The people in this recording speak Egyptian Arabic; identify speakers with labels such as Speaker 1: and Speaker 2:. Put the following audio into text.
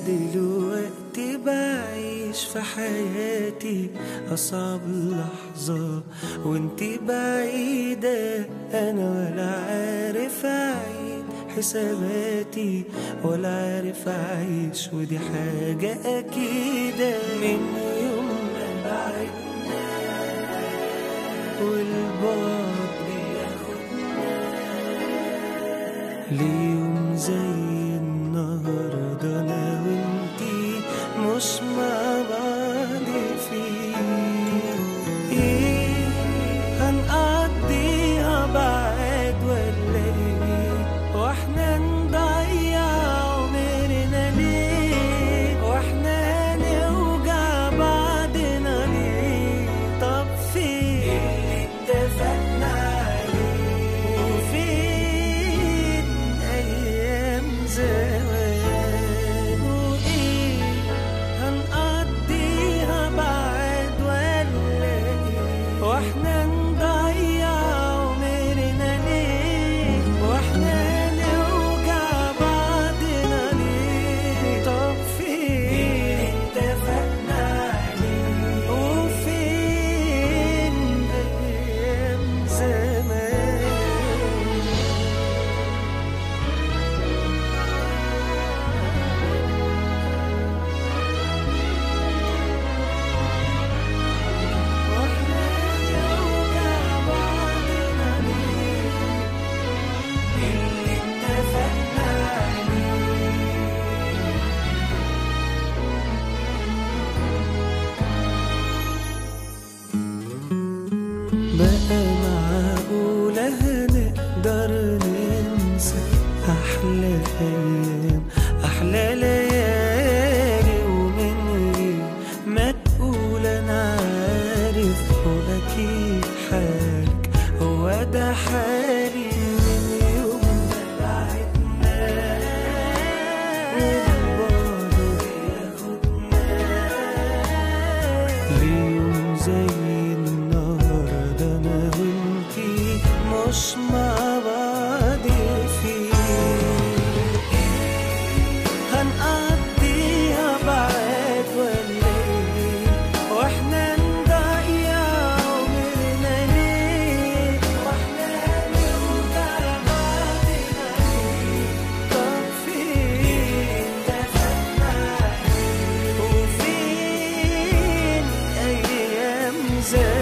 Speaker 1: دلوقتي بعيش في حياتي أصعب لحظة وانتي بعيدة أنا ولا عارف أعيد حساباتي ولا عارف أعيش ودي حاجة أكيدة من يوم ما بعدنا والبعد بياخدنا ليوم زي النهاردة أنا وإنتي مش مع بعض فيه إيه هنقضيها بعد ولا إيه وإحنا نضيع عمرنا ليه وإحنا نوجع بعضنا ليه طب فين اللي اتفقنا عليه وفين أيام زمان وإيه هنقضيها بعد ولا إيه وإحنا نضيع عمرنا ليه وإحنا نوجع بعضنا ليه طب فين اتفقنا عليه وفين أيام زمان واحنا نوجع بعضنا ليه اللي اتفقنا عليه بقى معقولة هنقدر ننسى أحلى أيام أحلى ليالي ومن غير ما تقول أنا عارف هو أكيد حالك هو ده حالي من يوم ما بعدنا والبعد بياخدنا ليوم زي النهاردة أنا وإنتي مش مع بعض فيه هنقضيها بعد ولا إيه وإحنا نضيع عمرنا ليه وإحنا نوجع بعضنا ليه طب فين اتفقنا عليه وفين أيام زمان